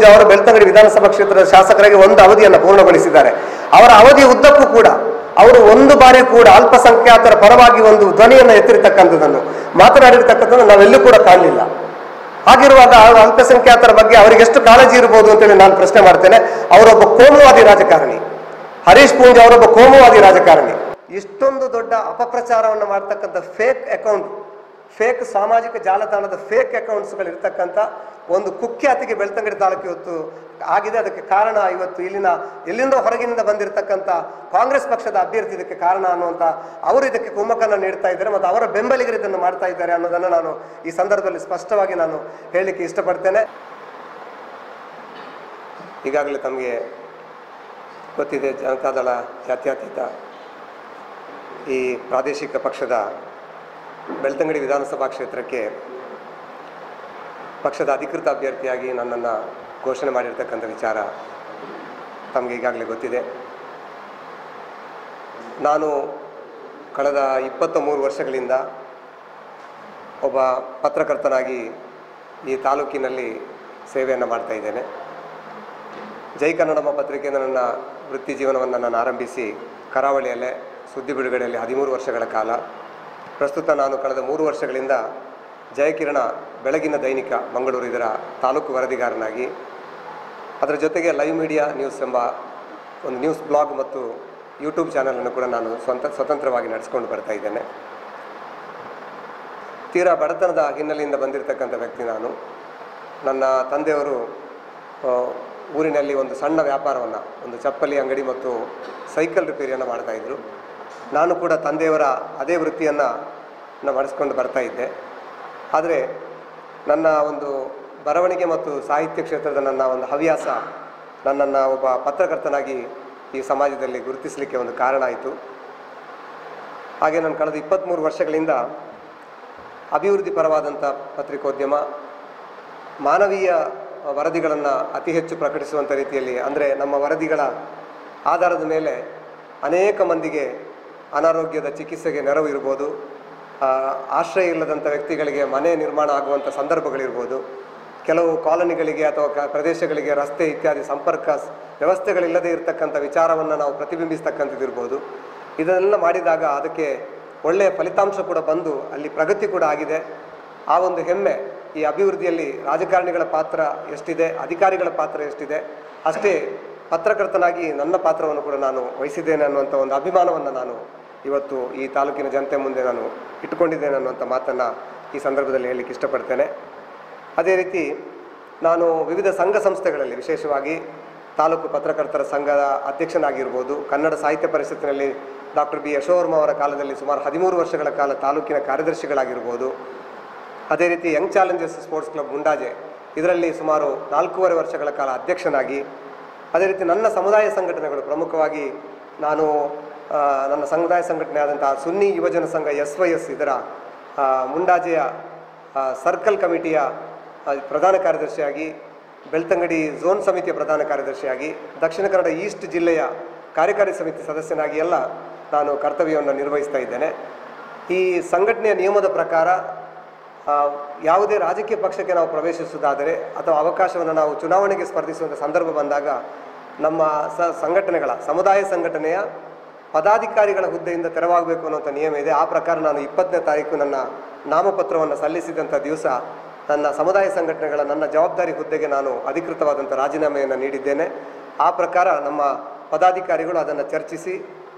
ಪೂಂಜಾ ಅವರು ಬೆಳ್ತಂಗಡಿ ವಿಧಾನಸಭಾ ಕ್ಷೇತ್ರದ ಶಾಸಕರಾಗಿ ಒಂದು ಅವಧಿಯನ್ನು ಪೂರ್ಣಗೊಳಿಸಿದ್ದಾರೆ ಅವರ ಅವಧಿ ಉದ್ದಕ್ಕೂ ಕೂಡ ಅವರು ಒಂದು ಬಾರಿ ಕೂಡ ಅಲ್ಪಸಂಖ್ಯಾತರ ಪರವಾಗಿ ಒಂದು ಧ್ವನಿಯನ್ನು ಎತ್ತಿರ್ತಕ್ಕಂಥದ್ದನ್ನು ಮಾತನಾಡಿರ್ತಕ್ಕಂಥದ್ದು ನಾವೆಲ್ಲೂ ಕೂಡ ಕಾಣಲಿಲ್ಲ ಹಾಗಿರುವಾಗ ಆ ಅಲ್ಪಸಂಖ್ಯಾತರ ಬಗ್ಗೆ ಅವರಿಗೆ ಎಷ್ಟು ಕಾಳಜಿ ಇರಬಹುದು ಅಂತೇಳಿ ನಾನು ಪ್ರಶ್ನೆ ಮಾಡ್ತೇನೆ ಅವರೊಬ್ಬ ಕೋಮುವಾದಿ ರಾಜಕಾರಣಿ ಹರೀಶ್ ಪೂಂಜ್ ಅವರೊಬ್ಬ ಕೋಮುವಾದಿ ರಾಜಕಾರಣಿ ಇಷ್ಟೊಂದು ದೊಡ್ಡ ಅಪಪ್ರಚಾರವನ್ನು ಮಾಡ್ತಕ್ಕಂಥ ಫೇಕ್ ಅಕೌಂಟ್ ಫೇಕ್ ಸಾಮಾಜಿಕ ಜಾಲತಾಣದ ಫೇಕ್ ಅಕೌಂಟ್ಸ್ಗಳು ಇರ್ತಕ್ಕಂಥ ಒಂದು ಕುಖ್ಯಾತಿಗೆ ಬೆಳ್ತಂಗಡಿ ತಾಲೂಕು ಇವತ್ತು ಆಗಿದೆ ಅದಕ್ಕೆ ಕಾರಣ ಇವತ್ತು ಇಲ್ಲಿನ ಎಲ್ಲಿಂದ ಹೊರಗಿನಿಂದ ಬಂದಿರತಕ್ಕಂಥ ಕಾಂಗ್ರೆಸ್ ಪಕ್ಷದ ಅಭ್ಯರ್ಥಿ ಇದಕ್ಕೆ ಕಾರಣ ಅನ್ನುವಂಥ ಅವರು ಇದಕ್ಕೆ ಕುಮ್ಮಕ್ಕನ್ನು ನೀಡ್ತಾ ಇದ್ದಾರೆ ಮತ್ತು ಅವರ ಬೆಂಬಲಿಗರು ಇದನ್ನು ಮಾಡ್ತಾ ಇದ್ದಾರೆ ಅನ್ನೋದನ್ನು ನಾನು ಈ ಸಂದರ್ಭದಲ್ಲಿ ಸ್ಪಷ್ಟವಾಗಿ ನಾನು ಹೇಳಲಿಕ್ಕೆ ಇಷ್ಟಪಡ್ತೇನೆ ಈಗಾಗಲೇ ತಮಗೆ ಗೊತ್ತಿದೆ ಜನತಾದಳ ಜಾತ್ಯತೀತ ಈ ಪ್ರಾದೇಶಿಕ ಪಕ್ಷದ ಬೆಳ್ತಂಗಡಿ ವಿಧಾನಸಭಾ ಕ್ಷೇತ್ರಕ್ಕೆ ಪಕ್ಷದ ಅಧಿಕೃತ ಅಭ್ಯರ್ಥಿಯಾಗಿ ನನ್ನನ್ನು ಘೋಷಣೆ ಮಾಡಿರ್ತಕ್ಕಂಥ ವಿಚಾರ ತಮಗೆ ಈಗಾಗಲೇ ಗೊತ್ತಿದೆ ನಾನು ಕಳೆದ ಇಪ್ಪತ್ತ ಮೂರು ವರ್ಷಗಳಿಂದ ಒಬ್ಬ ಪತ್ರಕರ್ತನಾಗಿ ಈ ತಾಲೂಕಿನಲ್ಲಿ ಸೇವೆಯನ್ನು ಮಾಡ್ತಾ ಇದ್ದೇನೆ ಜೈ ಕನ್ನಡಮ್ಮ ಪತ್ರಿಕೆಯಿಂದ ನನ್ನ ವೃತ್ತಿ ಜೀವನವನ್ನು ನಾನು ಆರಂಭಿಸಿ ಕರಾವಳಿಯಲ್ಲೇ ಸುದ್ದಿ ಬಿಡುಗಡೆಯಲ್ಲಿ ಹದಿಮೂರು ವರ್ಷಗಳ ಕಾಲ ಪ್ರಸ್ತುತ ನಾನು ಕಳೆದ ಮೂರು ವರ್ಷಗಳಿಂದ ಜಯಕಿರಣ ಬೆಳಗಿನ ದೈನಿಕ ಮಂಗಳೂರು ಇದರ ತಾಲೂಕು ವರದಿಗಾರನಾಗಿ ಅದರ ಜೊತೆಗೆ ಲೈವ್ ಮೀಡಿಯಾ ನ್ಯೂಸ್ ಎಂಬ ಒಂದು ನ್ಯೂಸ್ ಬ್ಲಾಗ್ ಮತ್ತು ಯೂಟ್ಯೂಬ್ ಚಾನಲನ್ನು ಕೂಡ ನಾನು ಸ್ವಂತ ಸ್ವತಂತ್ರವಾಗಿ ನಡೆಸ್ಕೊಂಡು ಬರ್ತಾ ಇದ್ದೇನೆ ತೀರಾ ಬಡತನದ ಹಿನ್ನೆಲೆಯಿಂದ ಬಂದಿರತಕ್ಕಂಥ ವ್ಯಕ್ತಿ ನಾನು ನನ್ನ ತಂದೆಯವರು ಆ, ಊರಿನಲ್ಲಿ ಒಂದು ಸಣ್ಣ ವ್ಯಾಪಾರವನ್ನು ಒಂದು ಚಪ್ಪಲಿ ಅಂಗಡಿ ಮತ್ತು ಸೈಕಲ್ ರಿಪೇರಿಯನ್ನು ಮಾಡ್ತಾ ಇದ್ದರು ನಾನು ಕೂಡ ತಂದೆಯವರ ಅದೇ ವೃತ್ತಿಯನ್ನು ಮಾಡಿಸ್ಕೊಂಡು ಬರ್ತಾ ಇದ್ದೆ ಆದರೆ ನನ್ನ ಒಂದು ಬರವಣಿಗೆ ಮತ್ತು ಸಾಹಿತ್ಯ ಕ್ಷೇತ್ರದ ನನ್ನ ಒಂದು ಹವ್ಯಾಸ ನನ್ನನ್ನು ಒಬ್ಬ ಪತ್ರಕರ್ತನಾಗಿ ಈ ಸಮಾಜದಲ್ಲಿ ಗುರುತಿಸಲಿಕ್ಕೆ ಒಂದು ಕಾರಣ ಆಯಿತು ಹಾಗೆ ನಾನು ಕಳೆದ ಇಪ್ಪತ್ತ್ಮೂರು ವರ್ಷಗಳಿಂದ ಅಭಿವೃದ್ಧಿ ಪರವಾದಂಥ ಪತ್ರಿಕೋದ್ಯಮ ಮಾನವೀಯ ವರದಿಗಳನ್ನು ಅತಿ ಹೆಚ್ಚು ಪ್ರಕಟಿಸುವಂಥ ರೀತಿಯಲ್ಲಿ ಅಂದರೆ ನಮ್ಮ ವರದಿಗಳ ಆಧಾರದ ಮೇಲೆ ಅನೇಕ ಮಂದಿಗೆ ಅನಾರೋಗ್ಯದ ಚಿಕಿತ್ಸೆಗೆ ನೆರವು ಇರ್ಬೋದು ಆ, ಆಶ್ರಯ ಇಲ್ಲದಂಥ ವ್ಯಕ್ತಿಗಳಿಗೆ ಮನೆ ನಿರ್ಮಾಣ ಆಗುವಂಥ ಸಂದರ್ಭಗಳಿರ್ಬೋದು ಕೆಲವು ಕಾಲೋನಿಗಳಿಗೆ ಅಥವಾ ಕ ಪ್ರದೇಶಗಳಿಗೆ ರಸ್ತೆ ಇತ್ಯಾದಿ ಸಂಪರ್ಕ ಸ್- ವ್ಯವಸ್ಥೆಗಳಿಲ್ಲದೆ ಇರತಕ್ಕಂಥ ವಿಚಾರವನ್ನು ನಾವು ಪ್ರತಿಬಿಂಬಿಸ್ತಕ್ಕಂಥದ್ದು ಇರ್ಬೋದು ಇದನ್ನೆಲ್ಲ ಮಾಡಿದಾಗ ಅದಕ್ಕೆ ಒಳ್ಳೆಯ ಫಲಿತಾಂಶ ಕೂಡ ಬಂದು ಅಲ್ಲಿ ಪ್ರಗತಿ ಕೂಡ ಆಗಿದೆ ಆ ಒಂದು ಹೆಮ್ಮೆ ಈ ಅಭಿವೃದ್ಧಿಯಲ್ಲಿ ರಾಜಕಾರಣಿಗಳ ಪಾತ್ರ ಎಷ್ಟಿದೆ ಅಧಿಕಾರಿಗಳ ಪಾತ್ರ ಎಷ್ಟಿದೆ ಅಷ್ಟೇ ಪತ್ರಕರ್ತನಾಗಿ ನನ್ನ ಪಾತ್ರವನ್ನು ಕೂಡ ನಾನು ವಹಿಸಿದ್ದೇನೆ ಅನ್ನುವಂಥ ಒಂದು ಅಭಿಮಾನವನ್ನು ನಾನು ಇವತ್ತು ಈ ತಾಲೂಕಿನ ಜನತೆ ಮುಂದೆ ನಾನು ಇಟ್ಟುಕೊಂಡಿದ್ದೇನೆ ಅನ್ನುವಂಥ ಮಾತನ್ನು ಈ ಸಂದರ್ಭದಲ್ಲಿ ಹೇಳಲಿಕ್ಕೆ ಇಷ್ಟಪಡ್ತೇನೆ ಅದೇ ರೀತಿ ನಾನು ವಿವಿಧ ಸಂಘ ಸಂಸ್ಥೆಗಳಲ್ಲಿ ವಿಶೇಷವಾಗಿ ತಾಲೂಕು ಪತ್ರಕರ್ತರ ಸಂಘದ ಅಧ್ಯಕ್ಷನಾಗಿರ್ಬೋದು ಕನ್ನಡ ಸಾಹಿತ್ಯ ಪರಿಷತ್ತಿನಲ್ಲಿ ಡಾಕ್ಟರ್ ಬಿ ಯಶೋವರ್ಮ ಅವರ ಕಾಲದಲ್ಲಿ ಸುಮಾರು ಹದಿಮೂರು ವರ್ಷಗಳ ಕಾಲ ತಾಲೂಕಿನ ಕಾರ್ಯದರ್ಶಿಗಳಾಗಿರ್ಬೋದು ಅದೇ ರೀತಿ young challengers sports club Mundaje ಇದರಲ್ಲಿ ಸುಮಾರು ನಾಲ್ಕೂವರೆ ವರ್ಷಗಳ ಕಾಲ ಅಧ್ಯಕ್ಷನಾಗಿ ಅದೇ ರೀತಿ ನನ್ನ ಸಮುದಾಯ ಸಂಘಟನೆಗಳು ಪ್ರಮುಖವಾಗಿ ನಾನು ಆ, ನನ್ನ ಸಮುದಾಯ ಸಂಘಟನೆ ಆದಂತಹ ಸುನ್ನಿ ಯುವಜನ ಸಂಘ ಎಸ್ ವೈ ಎಸ್ ಇದರ ಆ, ಮುಂಡಾಜೆಯ ಆ, ಸರ್ಕಲ್ ಕಮಿಟಿಯ ಆ, ಪ್ರಧಾನ ಕಾರ್ಯದರ್ಶಿಯಾಗಿ ಬೆಳ್ತಂಗಡಿ ಝೋನ್ ಸಮಿತಿಯ ಪ್ರಧಾನ ಕಾರ್ಯದರ್ಶಿಯಾಗಿ ದಕ್ಷಿಣ ಕನ್ನಡ ಈಸ್ಟ್ ಜಿಲ್ಲೆಯ ಕಾರ್ಯಕಾರಿ ಸಮಿತಿ ಸದಸ್ಯನಾಗಿ ಎಲ್ಲ ನಾನು ಕರ್ತವ್ಯವನ್ನು ನಿರ್ವಹಿಸ್ತಾ ಇದ್ದೇನೆ ಈ ಸಂಘಟನೆಯ ನಿಯಮದ ಪ್ರಕಾರ ಆ, ಯಾವುದೇ ರಾಜಕೀಯ ಪಕ್ಷಕ್ಕೆ ನಾವು ಪ್ರವೇಶಿಸುವುದಾದರೆ ಅಥವಾ ಅವಕಾಶವನ್ನು ನಾವು ಚುನಾವಣೆಗೆ ಸ್ಪರ್ಧಿಸುವಂಥ ಸಂದರ್ಭ ಬಂದಾಗ ನಮ್ಮ ಸ ಸಂಘಟನೆಗಳ ಸಮುದಾಯ ಸಂಘಟನೆಯ ಪದಾಧಿಕಾರಿಗಳ ಹುದ್ದೆಯಿಂದ ತೆರವಾಗಬೇಕು ಅನ್ನುವಂಥ ನಿಯಮ ಇದೆ ಆ ಪ್ರಕಾರ ನಾನು ಇಪ್ಪತ್ತನೇ ತಾರೀಕು ನನ್ನ ನಾಮಪತ್ರವನ್ನು ಸಲ್ಲಿಸಿದಂಥ ದಿವಸ ನನ್ನ ಸಮುದಾಯ ಸಂಘಟನೆಗಳ ನನ್ನ ಜವಾಬ್ದಾರಿ ಹುದ್ದೆಗೆ ನಾನು ಅಧಿಕೃತವಾದಂಥ ರಾಜೀನಾಮೆಯನ್ನು ನೀಡಿದ್ದೇನೆ ಆ ಪ್ರಕಾರ ನಮ್ಮ ಪದಾಧಿಕಾರಿಗಳು ಅದನ್ನು ಚರ್ಚಿಸಿ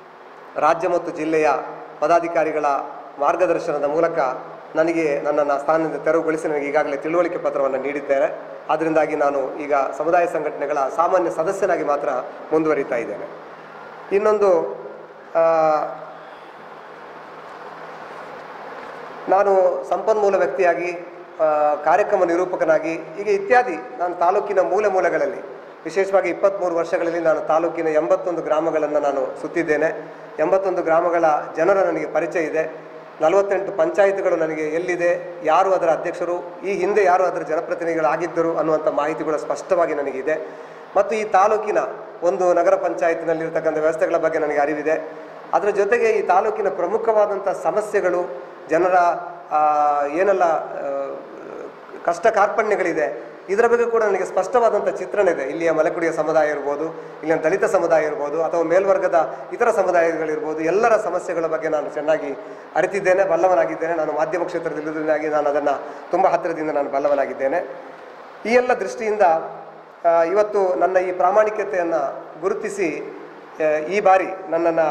ರಾಜ್ಯ ಮತ್ತು ಜಿಲ್ಲೆಯ ಪದಾಧಿಕಾರಿಗಳ ಮಾರ್ಗದರ್ಶನದ ಮೂಲಕ ನನಗೆ ನನ್ನನ್ನು ಸ್ಥಾನದಿಂದ ತೆರವುಗೊಳಿಸಿ ನನಗೆ ಈಗಾಗಲೇ ತಿಳುವಳಿಕೆ ಪತ್ರವನ್ನು ನೀಡಿದ್ದೇನೆ ಅದರಿಂದಾಗಿ ನಾನು ಈಗ ಸಮುದಾಯ ಸಂಘಟನೆಗಳ ಸಾಮಾನ್ಯ ಸದಸ್ಯನಾಗಿ ಮಾತ್ರ ಮುಂದುವರಿತಾ ಇದ್ದೇನೆ ಇನ್ನೊಂದು ಆ, ನಾನು ಸಂಪನ್ಮೂಲ ವ್ಯಕ್ತಿಯಾಗಿ ಆ, ಕಾರ್ಯಕ್ರಮ ನಿರೂಪಕನಾಗಿ ಹೀಗೆ ಇತ್ಯಾದಿ ನಾನು ತಾಲೂಕಿನ ಮೂಲೆ ಮೂಲೆಗಳಲ್ಲಿ ವಿಶೇಷವಾಗಿ ಇಪ್ಪತ್ತ್ಮೂರು ವರ್ಷಗಳಲ್ಲಿ ನಾನು ತಾಲೂಕಿನ ಎಂಬತ್ತೊಂದು ಗ್ರಾಮಗಳನ್ನು ನಾನು ಸುತ್ತಿದ್ದೇನೆ ಎಂಬತ್ತೊಂದು ಗ್ರಾಮಗಳ ಜನರ ನನಗೆ ಪರಿಚಯ ಇದೆ ನಲವತ್ತೆಂಟು ಪಂಚಾಯಿತಿಗಳು ನನಗೆ ಎಲ್ಲಿದೆ ಯಾರು ಅದರ ಅಧ್ಯಕ್ಷರು ಈ ಹಿಂದೆ ಯಾರು ಅದರ ಜನಪ್ರತಿನಿಧಿಗಳಾಗಿದ್ದರು ಅನ್ನುವಂಥ ಮಾಹಿತಿಗಳು ಸ್ಪಷ್ಟವಾಗಿ ನನಗಿದೆ ಮತ್ತು ಈ ತಾಲೂಕಿನ ಒಂದು ನಗರ ಪಂಚಾಯತಿನಲ್ಲಿರ್ತಕ್ಕಂಥ ವ್ಯವಸ್ಥೆಗಳ ಬಗ್ಗೆ ನನಗೆ ಅರಿವಿದೆ ಅದರ ಜೊತೆಗೆ ಈ ತಾಲೂಕಿನ ಪ್ರಮುಖವಾದಂಥ ಸಮಸ್ಯೆಗಳು ಜನರ ಆ, ಏನೆಲ್ಲ ಆ, ಕಷ್ಟ ಕಾರ್ಪಣ್ಯಗಳಿದೆ ಇದರ ಬಗ್ಗೆ ಕೂಡ ನನಗೆ ಸ್ಪಷ್ಟವಾದಂಥ ಚಿತ್ರಣ ಇದೆ ಇಲ್ಲಿಯ ಮಲೆಕುಡಿಯ ಸಮುದಾಯ ಇರ್ಬೋದು ಇಲ್ಲಿನ ದಲಿತ ಸಮುದಾಯ ಇರ್ಬೋದು ಅಥವಾ ಮೇಲ್ವರ್ಗದ ಇತರ ಸಮುದಾಯಗಳಿರ್ಬೋದು ಎಲ್ಲರ ಸಮಸ್ಯೆಗಳ ಬಗ್ಗೆ ನಾನು ಚೆನ್ನಾಗಿ ಅರಿತಿದ್ದೇನೆ ಬಲ್ಲವನಾಗಿದ್ದೇನೆ ನಾನು ಮಾಧ್ಯಮ ಕ್ಷೇತ್ರದಲ್ಲಿರುವುದರಿಂದಾಗಿ ನಾನು ಅದನ್ನು ತುಂಬ ಹತ್ತಿರದಿಂದ ನಾನು ಬಲ್ಲವನಾಗಿದ್ದೇನೆ ಈ ಎಲ್ಲ ದೃಷ್ಟಿಯಿಂದ ಆ, ಇವತ್ತು ನನ್ನ ಈ ಪ್ರಾಮಾಣಿಕತೆಯನ್ನು ಗುರುತಿಸಿ ಆ, ಈ ಬಾರಿ ನನ್ನನ್ನು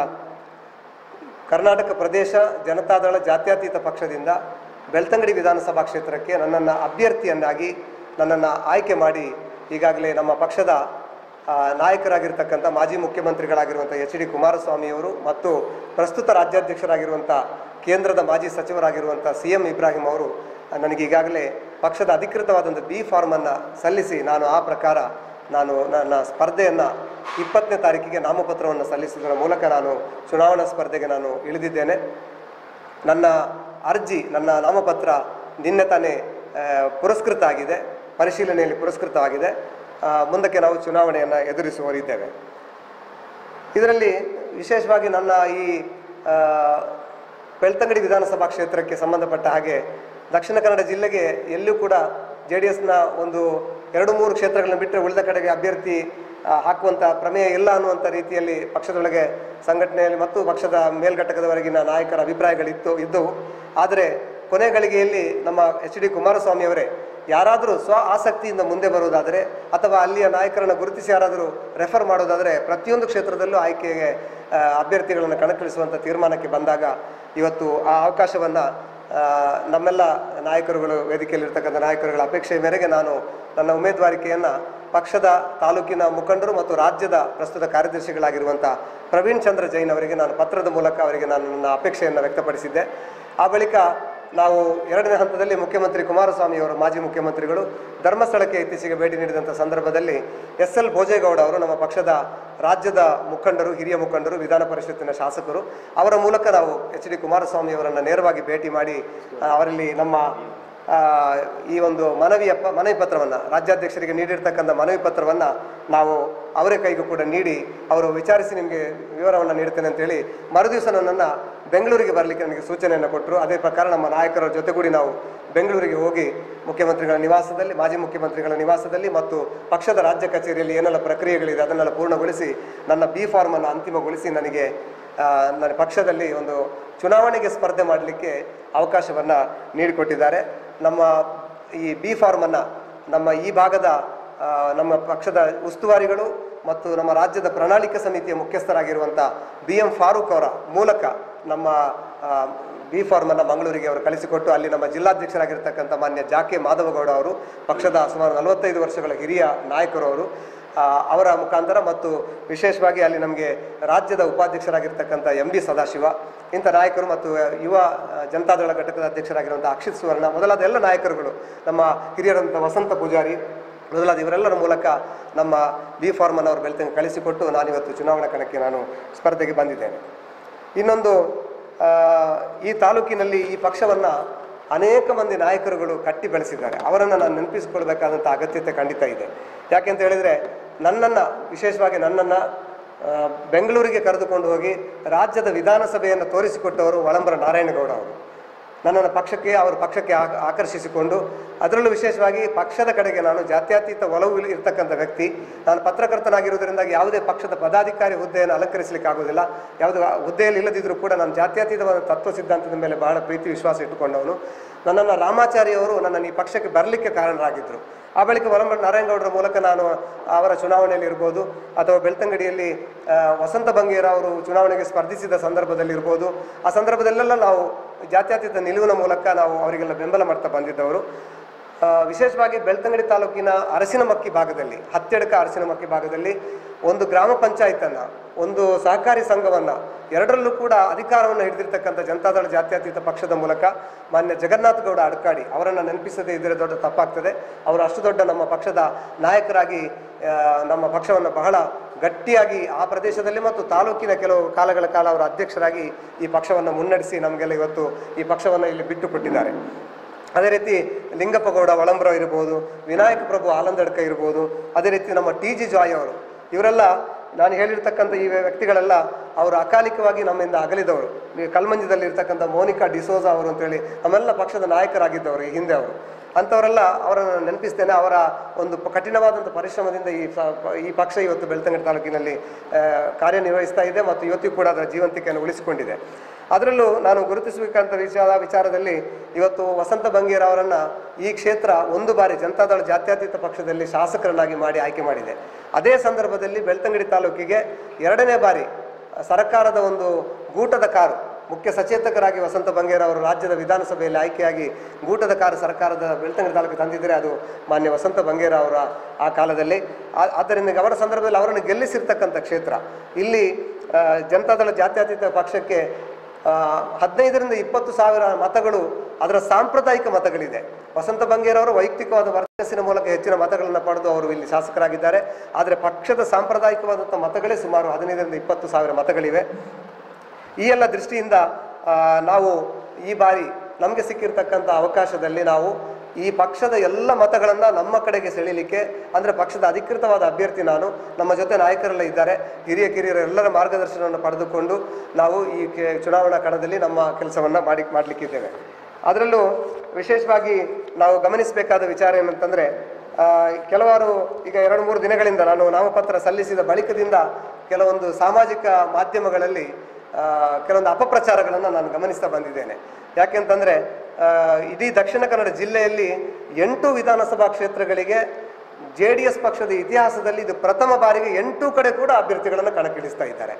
ಕರ್ನಾಟಕ ಪ್ರದೇಶ ಜನತಾದಳ ಜಾತ್ಯತೀತ ಪಕ್ಷದಿಂದ ಬೆಳ್ತಂಗಡಿ ವಿಧಾನಸಭಾ ಕ್ಷೇತ್ರಕ್ಕೆ ನನ್ನನ್ನು ಅಭ್ಯರ್ಥಿಯನ್ನಾಗಿ ನನ್ನನ್ನು ಆಯ್ಕೆ ಮಾಡಿ ಈಗಾಗಲೇ ನಮ್ಮ ಪಕ್ಷದ ಆ, ನಾಯಕರಾಗಿರ್ತಕ್ಕಂಥ ಮಾಜಿ ಮುಖ್ಯಮಂತ್ರಿಗಳಾಗಿರುವಂಥ ಎಚ್ ಡಿ ಕುಮಾರಸ್ವಾಮಿಯವರು ಮತ್ತು ಪ್ರಸ್ತುತ ರಾಜ್ಯಾಧ್ಯಕ್ಷರಾಗಿರುವಂಥ ಕೇಂದ್ರದ ಮಾಜಿ ಸಚಿವರಾಗಿರುವಂಥ ಸಿ ಎಂ ಇಬ್ರಾಹಿಂ ಅವರು ನನಗೆ ಈಗಾಗಲೇ ಪಕ್ಷದ ಅಧಿಕೃತವಾದಂಥ ಬಿ ಫಾರ್ಮನ್ನು ಸಲ್ಲಿಸಿ ನಾನು ಆ ಪ್ರಕಾರ ನಾನು ನನ್ನ ಸ್ಪರ್ಧೆಯನ್ನು ಇಪ್ಪತ್ತನೇ ತಾರೀಕಿಗೆ ನಾಮಪತ್ರವನ್ನು ಸಲ್ಲಿಸುವುದರ ಮೂಲಕ ನಾನು ಚುನಾವಣಾ ಸ್ಪರ್ಧೆಗೆ ನಾನು ಇಳಿದಿದ್ದೇನೆ ನನ್ನ ಅರ್ಜಿ ನನ್ನ ನಾಮಪತ್ರ ನಿನ್ನೆ ತಾನೇ ಆ, ಪುರಸ್ಕೃತ ಆಗಿದೆ ಪರಿಶೀಲನೆಯಲ್ಲಿ ಪುರಸ್ಕೃತವಾಗಿದೆ ಆ, ಮುಂದಕ್ಕೆ ನಾವು ಚುನಾವಣೆಯನ್ನು ಎದುರಿಸುವರಿದ್ದೇವೆ ಇದರಲ್ಲಿ ವಿಶೇಷವಾಗಿ ನನ್ನ ಈ ಆ, ಬೆಳ್ತಂಗಡಿ ವಿಧಾನಸಭಾ ಕ್ಷೇತ್ರಕ್ಕೆ ಸಂಬಂಧಪಟ್ಟ ಹಾಗೆ ದಕ್ಷಿಣ ಕನ್ನಡ ಜಿಲ್ಲೆಗೆ ಎಲ್ಲೂ ಕೂಡ ಜೆ ಡಿ ಎಸ್ನ ಒಂದು ಎರಡು ಮೂರು ಕ್ಷೇತ್ರಗಳನ್ನು ಬಿಟ್ಟರೆ ಉಳಿದ ಕಡೆಗೆ ಅಭ್ಯರ್ಥಿ ಆ, ಹಾಕುವಂಥ ಪ್ರಮೇಯ ಇಲ್ಲ ಅನ್ನುವಂಥ ರೀತಿಯಲ್ಲಿ ಪಕ್ಷದೊಳಗೆ ಸಂಘಟನೆಯಲ್ಲಿ ಮತ್ತು ಪಕ್ಷದ ಮೇಲ್ಘಟಕದವರೆಗಿನ ನಾಯಕರ ಅಭಿಪ್ರಾಯಗಳಿತ್ತು ಇದ್ದವು ಆದರೆ ಕೊನೆ ಗಳಿಗೆಯಲ್ಲಿ ನಮ್ಮ ಎಚ್ ಡಿ ಕುಮಾರಸ್ವಾಮಿ ಅವರೇ ಯಾರಾದರೂ ಸ್ವ ಆಸಕ್ತಿಯಿಂದ ಮುಂದೆ ಬರುವುದಾದರೆ ಅಥವಾ ಅಲ್ಲಿಯ ನಾಯಕರನ್ನು ಗುರುತಿಸಿ ಯಾರಾದರೂ ರೆಫರ್ ಮಾಡೋದಾದರೆ ಪ್ರತಿಯೊಂದು ಕ್ಷೇತ್ರದಲ್ಲೂ ಆಯ್ಕೆಗೆ ಆ, ಅಭ್ಯರ್ಥಿಗಳನ್ನು ಕಣಕ್ಕಿಳಿಸುವಂಥ ತೀರ್ಮಾನಕ್ಕೆ ಬಂದಾಗ ಇವತ್ತು ಆ ಅವಕಾಶವನ್ನು ನಮ್ಮೆಲ್ಲ ನಾಯಕರುಗಳು ವೇದಿಕೆಯಲ್ಲಿರ್ತಕ್ಕಂಥ ನಾಯಕರುಗಳ ಅಪೇಕ್ಷೆಯ ಮೇರೆಗೆ ನಾನು ನನ್ನ ಉಮೇದುವಾರಿಕೆಯನ್ನು ಪಕ್ಷದ ತಾಲೂಕಿನ ಮುಖಂಡರು ಮತ್ತು ರಾಜ್ಯದ ಪ್ರಸ್ತುತ ಕಾರ್ಯದರ್ಶಿಗಳಾಗಿರುವಂಥ ಪ್ರವೀಣ್ ಚಂದ್ರ ಜೈನ್ ಅವರಿಗೆ ನಾನು ಪತ್ರದ ಮೂಲಕ ಅವರಿಗೆ ನಾನು ನನ್ನ ಅಪೇಕ್ಷೆಯನ್ನು ವ್ಯಕ್ತಪಡಿಸಿದ್ದೆ ಆ ಬಳಿಕ ನಾವು ಎರಡನೇ ಹಂತದಲ್ಲಿ ಮುಖ್ಯಮಂತ್ರಿ ಕುಮಾರಸ್ವಾಮಿ ಅವರು ಮಾಜಿ ಮುಖ್ಯಮಂತ್ರಿಗಳು ಧರ್ಮಸ್ಥಳಕ್ಕೆ ಇತ್ತೀಚೆಗೆ ಭೇಟಿ ನೀಡಿದಂಥ ಸಂದರ್ಭದಲ್ಲಿ ಎಸ್ ಎಲ್ ಭೋಜೇಗೌಡ ಅವರು ನಮ್ಮ ಪಕ್ಷದ ರಾಜ್ಯದ ಮುಖಂಡರು ಹಿರಿಯ ಮುಖಂಡರು ವಿಧಾನ ಪರಿಷತ್ತಿನ ಶಾಸಕರು ಅವರ ಮೂಲಕ ನಾವು ಎಚ್ ಡಿ ಕುಮಾರಸ್ವಾಮಿ ಅವರನ್ನು ನೇರವಾಗಿ ಭೇಟಿ ಮಾಡಿ ಆ, ಅವರಲ್ಲಿ ನಮ್ಮ ಆ, ಈ ಒಂದು ಮನವಿಯ ಪ ಮನವಿ ಪತ್ರವನ್ನು ರಾಜ್ಯಾಧ್ಯಕ್ಷರಿಗೆ ನೀಡಿರ್ತಕ್ಕಂಥ ಮನವಿ ಪತ್ರವನ್ನು ನಾವು ಅವರ ಕೈಗೂ ಕೂಡ ನೀಡಿ ಅವರು ವಿಚಾರಿಸಿ ನಿಮಗೆ ವಿವರವನ್ನು ನೀಡ್ತೇನೆ ಅಂತೇಳಿ ಮರುದಿವಸ ನನ್ನನ್ನು ಬೆಂಗಳೂರಿಗೆ ಬರಲಿಕ್ಕೆ ನನಗೆ ಸೂಚನೆಯನ್ನು ಕೊಟ್ಟರು ಅದೇ ಪ್ರಕಾರ ನಮ್ಮ ನಾಯಕರ ಜೊತೆಗೂಡಿ ನಾವು ಬೆಂಗಳೂರಿಗೆ ಹೋಗಿ ಮುಖ್ಯಮಂತ್ರಿಗಳ ನಿವಾಸದಲ್ಲಿ ಮಾಜಿ ಮುಖ್ಯಮಂತ್ರಿಗಳ ನಿವಾಸದಲ್ಲಿ ಮತ್ತು ಪಕ್ಷದ ರಾಜ್ಯ ಕಚೇರಿಯಲ್ಲಿ ಏನೆಲ್ಲ ಪ್ರಕ್ರಿಯೆಗಳಿದೆ ಅದನ್ನೆಲ್ಲ ಪೂರ್ಣಗೊಳಿಸಿ ನನ್ನ ಬಿ ಫಾರ್ಮನ್ನು ಅಂತಿಮಗೊಳಿಸಿ ನನಗೆ ಆ, ನನ್ನ ಪಕ್ಷದಲ್ಲಿ ಒಂದು ಚುನಾವಣೆಗೆ ಸ್ಪರ್ಧೆ ಮಾಡಲಿಕ್ಕೆ ಅವಕಾಶವನ್ನು ನೀಡಿಕೊಟ್ಟಿದ್ದಾರೆ ನಮ್ಮ ಈ ಬಿ ಫಾರ್ಮನ್ನು ನಮ್ಮ ಈ ಭಾಗದ ಆ, ನಮ್ಮ ಪಕ್ಷದ ಉಸ್ತುವಾರಿಗಳು ಮತ್ತು ನಮ್ಮ ರಾಜ್ಯದ ಪ್ರಣಾಳಿಕೆ ಸಮಿತಿಯ ಮುಖ್ಯಸ್ಥರಾಗಿರುವಂಥ ಬಿ ಎಂ ಫಾರೂಕ್ ಅವರ ಮೂಲಕ ನಮ್ಮ ಬಿ ಫಾರ್ಮನ್ನು ಮಂಗಳೂರಿಗೆ ಅವರು ಕಳಿಸಿಕೊಟ್ಟು ಅಲ್ಲಿ ನಮ್ಮ ಜಿಲ್ಲಾಧ್ಯಕ್ಷರಾಗಿರ್ತಕ್ಕಂಥ ಮಾನ್ಯ ಜಾಕೆ ಮಾಧವಗೌಡ ಅವರು ಪಕ್ಷದ ಸುಮಾರು ನಲವತ್ತೈದು ವರ್ಷಗಳ ಹಿರಿಯ ನಾಯಕರು ಅವರು ಆ, ಅವರ ಮುಖಾಂತರ ಮತ್ತು ವಿಶೇಷವಾಗಿ ಅಲ್ಲಿ ನಮಗೆ ರಾಜ್ಯದ ಉಪಾಧ್ಯಕ್ಷರಾಗಿರ್ತಕ್ಕಂಥ ಎಂ ಬಿ ಸದಾಶಿವ ಇಂಥ ನಾಯಕರು ಮತ್ತು ಯುವ ಆ, ಜನತಾದಳ ಘಟಕದ ಅಧ್ಯಕ್ಷರಾಗಿರುವಂಥ ಅಕ್ಷಿತ್ ಸುವರ್ಣ ಮೊದಲಾದ ಎಲ್ಲ ನಾಯಕರುಗಳು ನಮ್ಮ ಹಿರಿಯರಂಥ ವಸಂತ ಪೂಜಾರಿ ಮೊದಲಾದ ಇವರೆಲ್ಲರ ಮೂಲಕ ನಮ್ಮ ಬಿ ಫಾರ್ಮನ್ನು ಅವರು ಬೆಳ್ತಂಗೆ ಕಳಿಸಿಕೊಟ್ಟು ನಾನಿವತ್ತು ಚುನಾವಣಾ ಕಣಕ್ಕೆ ನಾನು ಸ್ಪರ್ಧೆಗೆ ಬಂದಿದ್ದೇನೆ ಇನ್ನೊಂದು ಆ, ಈ ತಾಲೂಕಿನಲ್ಲಿ ಈ ಪಕ್ಷವನ್ನು ಅನೇಕ ಮಂದಿ ನಾಯಕರುಗಳು ಕಟ್ಟಿ ಬೆಳೆಸಿದ್ದಾರೆ ಅವರನ್ನು ನಾನು ನೆನಪಿಸಿಕೊಳ್ಬೇಕಾದಂಥ ಅಗತ್ಯತೆ ಖಂಡಿತ ಇದೆ ಯಾಕೆಂತ ಹೇಳಿದರೆ ನನ್ನನ್ನು ವಿಶೇಷವಾಗಿ ನನ್ನನ್ನು ಆ, ಬೆಂಗಳೂರಿಗೆ ಕರೆದುಕೊಂಡು ಹೋಗಿ ರಾಜ್ಯದ ವಿಧಾನಸಭೆಯನ್ನು ತೋರಿಸಿಕೊಟ್ಟವರು ಒಳಂಬರ ನಾರಾಯಣಗೌಡ ಅವರು ನನ್ನನ್ನು ಪಕ್ಷಕ್ಕೆ ಅವರ ಪಕ್ಷಕ್ಕೆ ಆ- ಆಕರ್ಷಿಸಿಕೊಂಡು ಅದರಲ್ಲೂ ವಿಶೇಷವಾಗಿ ಪಕ್ಷದ ಕಡೆಗೆ ನಾನು ಜಾತ್ಯತೀತ ಒಲವು ಇಲ್- ಇರ್ತಕ್ಕಂಥ ವ್ಯಕ್ತಿ ನಾನು ಪತ್ರಕರ್ತನಾಗಿರುವುದರಿಂದಾಗಿ ಯಾವುದೇ ಪಕ್ಷದ ಪದಾಧಿಕಾರಿ ಹುದ್ದೆಯನ್ನು ಅಲಂಕರಿಸಲಿಕ್ಕೆ ಆಗೋದಿಲ್ಲ ಯಾವುದು ಆ ಹುದ್ದೆಯಲ್ಲಿ ಇಲ್ಲದಿದ್ದರೂ ಕೂಡ ನಾನು ಜಾತ್ಯತೀತವಾದ ತತ್ವ ಸಿದ್ಧಾಂತದ ಮೇಲೆ ಬಹಳ ಪ್ರೀತಿ ವಿಶ್ವಾಸ ಇಟ್ಟುಕೊಂಡವನು ನನ್ನನ್ನು ರಾಮಾಚಾರಿ ಅವರು ನನ್ನನ್ನು ಈ ಪಕ್ಷಕ್ಕೆ ಬರಲಿಕ್ಕೆ ಕಾರಣರಾಗಿದ್ದರು ಆ ಬಳಿಕ ವಲಂಬ ನಾರಾಯಣಗೌಡರ ಮೂಲಕ ನಾನು ಅವರ ಚುನಾವಣೆಯಲ್ಲಿ ಇರ್ಬೋದು ಅಥವಾ ಬೆಳ್ತಂಗಡಿಯಲ್ಲಿ ಆ, ವಸಂತ ಬಂಗೇರ ಅವರು ಚುನಾವಣೆಗೆ ಸ್ಪರ್ಧಿಸಿದ ಸಂದರ್ಭದಲ್ಲಿ ಇರ್ಬೋದು ಆ ಸಂದರ್ಭದಲ್ಲೆಲ್ಲ ನಾವು ಜಾತ್ಯತೀತ ನಿಲುವಿನ ಮೂಲಕ ನಾವು ಅವರಿಗೆಲ್ಲ ಬೆಂಬಲ ಮಾಡ್ತಾ ಬಂದಿದ್ದವರು ಆ, ವಿಶೇಷವಾಗಿ ಬೆಳ್ತಂಗಡಿ ತಾಲೂಕಿನ ಅರಸಿನಮಕ್ಕಿ ಭಾಗದಲ್ಲಿ ಹತ್ತೆಡಕ ಅರಸಿನಮಕ್ಕಿ ಭಾಗದಲ್ಲಿ ಒಂದು ಗ್ರಾಮ ಪಂಚಾಯತನ್ನು ಒಂದು ಸಹಕಾರಿ ಸಂಘವನ್ನು ಎರಡರಲ್ಲೂ ಕೂಡ ಅಧಿಕಾರವನ್ನು ಹಿಡಿದಿರ್ತಕ್ಕಂಥ ಜನತಾದಳ ಜಾತ್ಯತೀತ ಪಕ್ಷದ ಮೂಲಕ ಮಾನ್ಯ ಜಗನ್ನಾಥ ಗೌಡ ಅಡ್ಕಾಡಿ ಅವರನ್ನು ನೆನಪಿಸದೇ ಇದ್ದರೆ ದೊಡ್ಡ ತಪ್ಪಾಗ್ತದೆ ಅವರು ಅಷ್ಟು ದೊಡ್ಡ ನಮ್ಮ ಪಕ್ಷದ ನಾಯಕರಾಗಿ ಆ, ನಮ್ಮ ಪಕ್ಷವನ್ನು ಬಹಳ ಗಟ್ಟಿಯಾಗಿ ಆ ಪ್ರದೇಶದಲ್ಲಿ ಮತ್ತು ತಾಲೂಕಿನ ಕೆಲವು ಕಾಲಗಳ ಕಾಲ ಅವರ ಅಧ್ಯಕ್ಷರಾಗಿ ಈ ಪಕ್ಷವನ್ನು ಮುನ್ನಡೆಸಿ ನಮಗೆಲ್ಲ ಇವತ್ತು ಈ ಪಕ್ಷವನ್ನು ಇಲ್ಲಿ ಬಿಟ್ಟು ಕೊಟ್ಟಿದ್ದಾರೆ ಅದೇ ರೀತಿ ಲಿಂಗಪ್ಪ ಗೌಡ ಒಳಂಬ್ರ ಇರ್ಬೋದು ವಿನಾಯಕ ಪ್ರಭು ಆಲಂದಡ್ಕ ಇರ್ಬೋದು ಅದೇ ರೀತಿ ನಮ್ಮ ಟಿ ಜಿ ಜಾಯ್ ಅವರು ಇವರೆಲ್ಲ ನಾನು ಹೇಳಿರ್ತಕ್ಕಂಥ ಈ ವ್ಯಕ್ತಿಗಳೆಲ್ಲ ಅವರು ಅಕಾಲಿಕವಾಗಿ ನಮ್ಮಿಂದ ಅಗಲಿದವರು ಈ ಕಲ್ಮಂಜದಲ್ಲಿ ಇರ್ತಕ್ಕಂಥ ಮೋನಿಕಾ ಡಿಸೋಜಾ ಅವರು ಅಂತೇಳಿ ನಮ್ಮೆಲ್ಲ ಪಕ್ಷದ ನಾಯಕರಾಗಿದ್ದವರು ಈ ಹಿಂದೆ ಅವರು ಅಂಥವರೆಲ್ಲ ಅವರನ್ನು ನೆನಪಿಸ್ತೇನೆ ಅವರ ಒಂದು ಪ- ಕಠಿಣವಾದಂಥ ಪರಿಶ್ರಮದಿಂದ ಈ ಸ- ಈ ಪಕ್ಷ ಇವತ್ತು ಬೆಳ್ತಂಗಡಿ ತಾಲೂಕಿನಲ್ಲಿ ಆ, ಕಾರ್ಯನಿರ್ವಹಿಸ್ತಾ ಇದೆ ಮತ್ತು ಇವತ್ತಿಗೂ ಕೂಡ ಅದರ ಜೀವಂತಿಕೆಯನ್ನು ಉಳಿಸಿಕೊಂಡಿದೆ ಅದರಲ್ಲೂ ನಾನು ಗುರುತಿಸಬೇಕಂತ ವಿಚಾರ ವಿಚಾರದಲ್ಲಿ ಇವತ್ತು ವಸಂತ ಬಂಗೇರ್ ಅವರನ್ನು ಈ ಕ್ಷೇತ್ರ ಒಂದು ಬಾರಿ ಜನತಾದಳ ಜಾತ್ಯತೀತ ಪಕ್ಷದಲ್ಲಿ ಶಾಸಕರನ್ನಾಗಿ ಮಾಡಿ ಆಯ್ಕೆ ಮಾಡಿದೆ ಅದೇ ಸಂದರ್ಭದಲ್ಲಿ ಬೆಳ್ತಂಗಡಿ ತಾಲೂಕಿಗೆ ಎರಡನೇ ಬಾರಿ ಸರ್ಕಾರದ ಒಂದು ಗೂಟದ ಕಾರು ಮುಖ್ಯ ಸಚೇತಕರಾಗಿ ವಸಂತ ಬಂಗೇರ್ ಅವರು ರಾಜ್ಯದ ವಿಧಾನಸಭೆಯಲ್ಲಿ ಆಯ್ಕೆಯಾಗಿ ಗೂಟದ ಕಾರು ಸರ್ಕಾರದ ಬೆಳ್ತಂಗಡಿ ತಾಲೂಕು ತಂದಿದ್ದರೆ ಅದು ಮಾನ್ಯ ವಸಂತ ಬಂಗೇರ ಅವರ ಆ ಕಾಲದಲ್ಲಿ ಆ- ಆದ್ದರಿಂದ ಅವರ ಸಂದರ್ಭದಲ್ಲಿ ಅವರನ್ನು ಗೆಲ್ಲಿಸಿರ್ತಕ್ಕಂಥ ಕ್ಷೇತ್ರ ಇಲ್ಲಿ ಆ, ಜನತಾದಳ ಜಾತ್ಯತೀತ ಪಕ್ಷಕ್ಕೆ ಆ, ಹದಿನೈದರಿಂದ ಇಪ್ಪತ್ತು ಸಾವಿರ ಮತಗಳು ಅದರ ಸಾಂಪ್ರದಾಯಿಕ ಮತಗಳಿದೆ ವಸಂತ ಬಂಗೇರವರು ವೈಯಕ್ತಿಕವಾದ ವರ್ಚಸ್ಸಿನ ಮೂಲಕ ಹೆಚ್ಚಿನ ಮತಗಳನ್ನು ಪಡೆದು ಅವರು ಇಲ್ಲಿ ಶಾಸಕರಾಗಿದ್ದಾರೆ ಆದರೆ ಪಕ್ಷದ ಸಾಂಪ್ರದಾಯಿಕವಾದಂಥ ಮತಗಳೇ ಸುಮಾರು ಹದಿನೈದರಿಂದ ಇಪ್ಪತ್ತು ಸಾವಿರ ಮತಗಳಿವೆ ಈ ಎಲ್ಲ ದೃಷ್ಟಿಯಿಂದ ಆ, ನಾವು ಈ ಬಾರಿ ನಮಗೆ ಸಿಕ್ಕಿರ್ತಕ್ಕಂಥ ಅವಕಾಶದಲ್ಲಿ ನಾವು ಈ ಪಕ್ಷದ ಎಲ್ಲ ಮತಗಳನ್ನು ನಮ್ಮ ಕಡೆಗೆ ಸೆಳೀಲಿಕ್ಕೆ ಅಂದರೆ ಪಕ್ಷದ ಅಧಿಕೃತವಾದ ಅಭ್ಯರ್ಥಿ ನಾನು ನಮ್ಮ ಜೊತೆ ನಾಯಕರೆಲ್ಲ ಇದ್ದಾರೆ ಹಿರಿಯ ಕಿರಿಯರ ಎಲ್ಲರ ಮಾರ್ಗದರ್ಶನವನ್ನು ಪಡೆದುಕೊಂಡು ನಾವು ಈ ಕೆ- ಚುನಾವಣಾ ಕಣದಲ್ಲಿ ನಮ್ಮ ಕೆಲಸವನ್ನು ಮಾಡಿ ಮಾಡಲಿಕ್ಕಿದ್ದೇವೆ ಅದರಲ್ಲೂ ವಿಶೇಷವಾಗಿ ನಾವು ಗಮನಿಸಬೇಕಾದ ವಿಚಾರ ಏನಂತಂದರೆ ಕೆಲವಾರು ಈಗ ಎರಡು ಮೂರು ದಿನಗಳಿಂದ ನಾನು ನಾಮಪತ್ರ ಸಲ್ಲಿಸಿದ ಬಳಿಕದಿಂದ ಕೆಲವೊಂದು ಸಾಮಾಜಿಕ ಮಾಧ್ಯಮಗಳಲ್ಲಿ ಆ, ಕೆಲವೊಂದು ಅಪಪ್ರಚಾರಗಳನ್ನು ನಾನು ಗಮನಿಸ್ತಾ ಬಂದಿದ್ದೇನೆ ಯಾಕೆಂತಂದರೆ ಇಡೀ ದಕ್ಷಿಣ ಕನ್ನಡ ಜಿಲ್ಲೆಯಲ್ಲಿ ಎಂಟು ವಿಧಾನಸಭಾ ಕ್ಷೇತ್ರಗಳಿಗೆ ಜೆ ಡಿ ಎಸ್ ಪಕ್ಷದ ಇತಿಹಾಸದಲ್ಲಿ ಇದು ಪ್ರಥಮ ಬಾರಿಗೆ ಎಂಟು ಕಡೆ ಕೂಡ ಅಭ್ಯರ್ಥಿಗಳನ್ನು ಕಣಕ್ಕಿಳಿಸ್ತಾ ಇದ್ದಾರೆ